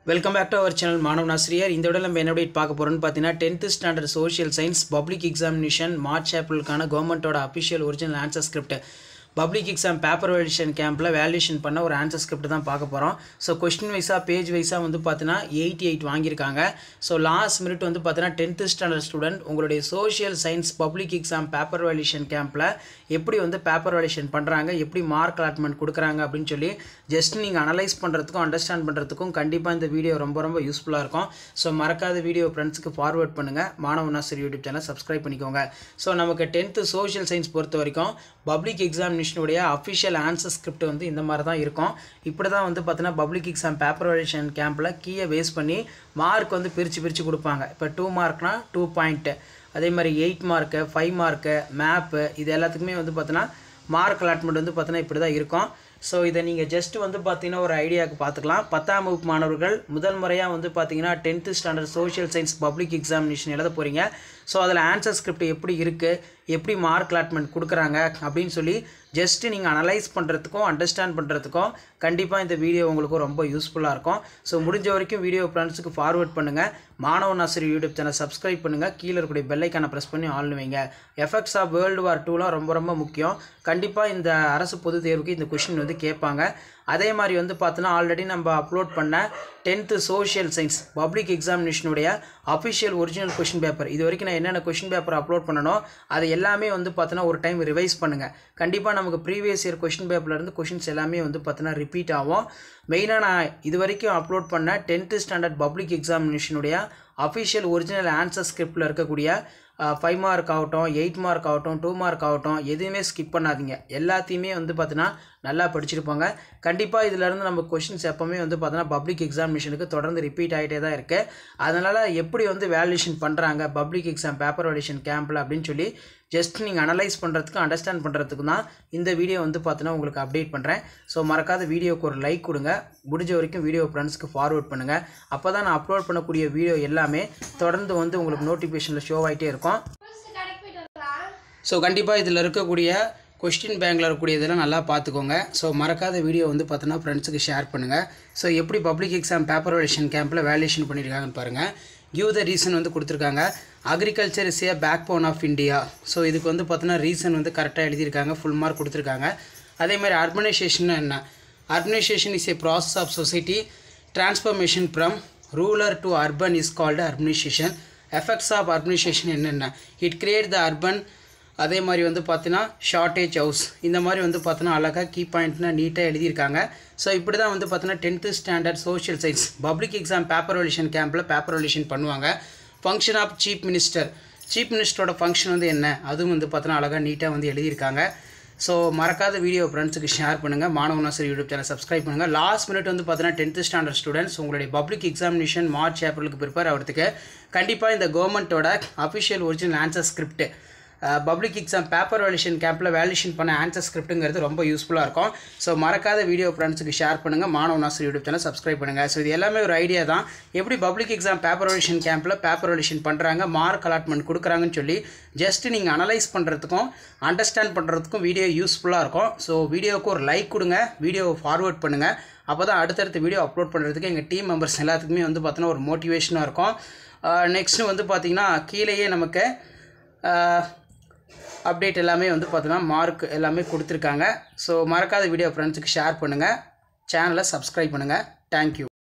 welcome back to our channel மாணவ ஆசிரியர் இந்த விட நம்ம என்ன update பார்க்க போகிறோம்னு பார்த்தீங்கன்னா tenth standard social science public examination March ஏப்ரலுக்கான கவர்மெண்ட்டோட official original answer script public exam paper valuation கேம்பில் வேல்யூஷன் பண்ண ஒரு ஆன்சர் ஸ்கிரிப்ட் தான் பார்க்க போகிறோம் ஸோ கொஸ்டின் வைஸாக பேஜ் வைஸாக வந்து பார்த்தீங்கன்னா எயிட்டி எயிட் வாங்கியிருக்காங்க ஸோ லாஸ்ட் மினிட் வந்து பார்த்தீங்கன்னா டென்த்து ஸ்டாண்டர்ட் ஸ்டூடெண்ட் உங்களுடைய social science public exam paper valuation கேம்பில் எப்படி வந்து பேப்பர் வேல்யூஷன் பண்ணுறாங்க எப்படி மார்க் அலாட்மெண்ட் கொடுக்குறாங்க அப்படின்னு சொல்லி ஜஸ்ட் நீங்கள் அனலைஸ் பண்ணுறதுக்கும் அண்டர்ஸ்டாண்ட் பண்ணுறதுக்கும் கண்டிப்பாக இந்த வீடியோ ரொம்ப ரொம்ப யூஸ்ஃபுல்லாக இருக்கும் ஸோ மறக்காத வீடியோ ஃப்ரெண்ட்ஸுக்கு ஃபார்வர்ட் பண்ணுங்கள் மாணவனாசர் யூடியூப் சேனல் சப்ஸ்கிரைப் பண்ணிக்கோங்க ஸோ நமக்கு டென்த்து சோஷியல் சயின்ஸ் பொறுத்த வரைக்கும் பப்ளிக் எக்ஸாமினேஷனுடைய அஃபிஷியல் ஆன்சர் ஸ்கிரிப்ட் வந்து இந்த மாதிரி தான் இருக்கும் இப்படி தான் வந்து பார்த்தீங்கன்னா பப்ளிக் எக்ஸாம் பேப்பர் வேல்யூஷன் கேம்பில் கீயை பேஸ் பண்ணி மார்க் வந்து பிரித்து பிரித்து கொடுப்பாங்க இப்போ டூ மார்க்னா டூ பாயிண்ட்டு அதே மாதிரி eight mark five mark map இது எல்லாத்துக்குமே வந்து பார்த்தீங்கன்னா மார்க் அலாட்மெண்ட் வந்து பார்த்தீங்கன்னா இப்படி தான் இருக்கும் ஸோ இதை நீங்கள் ஜஸ்ட் வந்து பார்த்தீங்கன்னா ஒரு ஐடியாவுக்கு பார்த்துக்கலாம் பத்தாம் வகுப்பு மாணவர்கள் முதல் முறையாக வந்து பார்த்தீங்கன்னா tenth standard social science public examination எழுத போகிறீங்க ஸோ அதில் ஆன்சர் ஸ்கிரிப்ட் எப்படி இருக்குது எப்படி மார்க் அலாட்மெண்ட் கொடுக்குறாங்க அப்படின்னு சொல்லி ஜஸ்ட்டு நீங்கள் அனலைஸ் பண்ணுறதுக்கும் அண்டர்ஸ்டாண்ட் பண்ணுறதுக்கும் கண்டிப்பாக இந்த வீடியோ உங்களுக்கு ரொம்ப யூஸ்ஃபுல்லாக இருக்கும் ஸோ முடிஞ்ச வரைக்கும் வீடியோ ஃப்ரெண்ட்ஸுக்கு ஃபார்வர்ட் பண்ணுங்கள் மாணவன் ஆசிரியர் யூடியூப் சேனல் சப்ஸ்கிரைப் பண்ணுங்கள் கீழே இருக்கக்கூடிய பெல்லைக்கான ப்ரெஸ் பண்ணி ஆள் வைங்க எஃபெக்ட்ஸ் ஆஃப் வேர்ல்டு வார் டூலாம் ரொம்ப ரொம்ப முக்கியம் கண்டிப்பாக இந்த அரசு பொதுத் தேர்வுக்கு இந்த கொஷின் வந்து கேட்பாங்க அதே மாதிரி வந்து பார்த்தோன்னா ஆல்ரெடி நம்ம அப்லோட் பண்ண டென்த்து சோஷியல் சயின்ஸ் பப்ளிக் எக்ஸாமினேஷனுடைய அஃபிஷியல் ஒரிஜினல் கொஷின் பேப்பர் இது வரைக்கும் நான் என்னென்ன கொஷின் பேப்பர் அப்லோட் பண்ணணும் அது எல்லாமே வந்து பார்த்தோன்னா ஒரு டைம் ரிவைஸ் பண்ணுங்கள் கண்டிப்பாக நமக்கு ப்ரீவியஸ் இயர் கொஷின் பேப்பர்லேருந்து கொஷின்ஸ் எல்லாமே வந்து பார்த்தோன்னா ரிப்பீட் ஆகும் மெயினாக நான் இது வரைக்கும் அப்லோட் பண்ண டென்த்து ஸ்டாண்டர்ட் பப்ளிக் எக்ஸாமினேஷனுடைய அஃபிஷியல் ஒரிஜினல் ஆன்சர் ஸ்கிரிப்டில் இருக்கக்கூடிய ஃபைவ் மார்க் ஆகட்டும் எயிட் மார்க் ஆகட்டும் டூ மார்க் ஆகட்டும் எதுவுமே ஸ்கிப் பண்ணாதீங்க எல்லாத்தையுமே வந்து பார்த்தீங்கன்னா நல்லா படிச்சிருப்பாங்க கண்டிப்பாக இதிலேருந்து நம்ம கொஷின்ஸ் எப்போவுமே வந்து பார்த்தோன்னா பப்ளிக் எக்ஸாமினேஷனுக்கு தொடர்ந்து ரிப்பீட் ஆகிட்டே தான் இருக்குது அதனால் எப்படி வந்து வேல்யூஷன் பண்ணுறாங்க பப்ளிக் எக்ஸாம் பேப்பர் வேல்யூஷன் கேம்பில் அப்படின்னு சொல்லி ஜஸ்ட் நீங்கள் அனலைஸ் பண்ணுறதுக்கு அண்டர்ஸ்டாண்ட் பண்ணுறதுக்கு தான் இந்த வீடியோ வந்து பார்த்தீங்கன்னா உங்களுக்கு அப்டேட் பண்ணுறேன் ஸோ மறக்காத வீடியோக்கு ஒரு லைக் கொடுங்க முடிஞ்ச வரைக்கும் வீடியோ ஃப்ரெண்ட்ஸ்க்கு ஃபார்வர்ட் பண்ணுங்கள் அப்போ தான் நான் அப்லோட் பண்ணக்கூடிய வீடியோ எல்லாமே தொடர்ந்து வந்து உங்களுக்கு நோட்டிஃபிகேஷனில் ஷோ ஆகிட்டே இருக்கும் ஸோ கண்டிப்பாக இதில் இருக்கக்கூடிய கொஸ்டின் பேங்கில் இருக்கக்கூடிய இதெல்லாம் நல்லா பார்த்துக்கோங்க ஸோ மறக்காத வீடியோ வந்து பார்த்தோன்னா ஃப்ரெண்ட்ஸுக்கு ஷேர் பண்ணுங்கள் ஸோ எப்படி பப்ளிக் எக்ஸாம் பேப்பர் வேலேஷன் கேம்பில் வேல்யூஷன் பண்ணியிருக்காங்கன்னு பாருங்கள் கிவ் த ரீசன் வந்து கொடுத்துருக்காங்க agriculture is a backbone of India so இதுக்கு வந்து பார்த்தோன்னா ரீசன் வந்து கரெக்டாக எழுதியிருக்காங்க ஃபுல் மார்க் கொடுத்துருக்காங்க அதே மாதிரி அர்பனைசேஷன் என்ன urbanisation is a process of society transformation from rural to urban is called urbanisation effects of urbanisation என்னென்ன இட் கிரியேட் த அர்பன் அதே மாதிரி வந்து பார்த்தீங்கன்னா ஷார்ட்டேஜ் ஹவுஸ் இந்த மாதிரி வந்து பார்த்தோன்னா அழகாக கீ பாயிண்ட்னா நீட்டாக எழுதியிருக்காங்க ஸோ இப்படி தான் வந்து பார்த்தோன்னா tenth standard social science public exam paper valuation கேம்பில் பேப்பர் வேல்யூஷன் பண்ணுவாங்க function of chief minister chief மினிஸ்டரோட ஃபங்க்ஷன் வந்து என்ன அதுவும் வந்து பார்த்தோன்னா அழகாக நீட்டாக வந்து எழுதியிருக்காங்க ஸோ மறக்காத வீடியோ ஃப்ரெண்ட்ஸுக்கு ஷேர் பண்ணுங்கள் மாணவனாசர் யூடியூப் சேனல் சப்ஸ்கிரைப் பண்ணுங்கள் லாஸ்ட் மினிட் வந்து பார்த்தீங்கன்னா டென்த்து ஸ்டாண்டர்ட் ஸ்டூடெண்ட்ஸ் உங்களுடைய பப்ளிக் எக்ஸாமினேஷன் மார்ச் ஏப்ரலுக்கு ப்ரிப்பேர் ஆகிறதுக்கு கண்டிப்பாக இந்த கவர்மெண்ட்டோட official original answer script public exam paper valuation கேம்பில் வேல்யூஷன் பண்ண ஆன்சர் ஸ்கிரிப்ட்டுங்கிறது ரொம்ப யூஸ்ஃபுல்லாக இருக்கும் ஸோ மறக்காத வீடியோ ஃப்ரெண்ட்ஸுக்கு ஷேர் பண்ணுங்கள் மாணவ நாசர் யூடியூப் சேனல் சப்ஸ்கிரைப் பண்ணுங்கள் ஸோ இது எல்லாமே ஒரு ஐடியா தான் எப்படி பப்ளிக் எக்ஸாம் பேப்பர் வேல்யூஷன் கேம்பில் பேப்பர் வேல்யூஷன் பண்ணுறாங்க மார்க் அலாட்மெண்ட் கொடுக்குறாங்கன்னு சொல்லி ஜஸ்ட் நீங்கள் அனலைஸ் பண்ணுறதுக்கும் அண்டர்ஸ்டாண்ட் பண்ணுறதுக்கும் வீடியோ யூஸ்ஃபுல்லாக இருக்கும் ஸோ வீடியோவுக்கு ஒரு லைக் கொடுங்க வீடியோவை ஃபார்வர்ட் பண்ணுங்கள் அப்போ தான் அடுத்தடுத்த வீடியோ அப்லோட் பண்ணுறதுக்கு எங்கள் டீம் மெம்பர்ஸ் எல்லாத்துக்குமே வந்து பார்த்தோன்னா ஒரு மோட்டிவேஷனாக இருக்கும் நெக்ஸ்ட்டு வந்து பார்த்திங்கன்னா கீழேயே நமக்கு அப்டேட் எல்லாமே வந்து பார்த்தோன்னா மார்க் எல்லாமே கொடுத்துருக்காங்க ஸோ மறக்காத வீடியோ ஃப்ரெண்ட்ஸுக்கு ஷேர் பண்ணுங்கள் சேனலை சப்ஸ்கிரைப் பண்ணுங்கள் தேங்க்யூ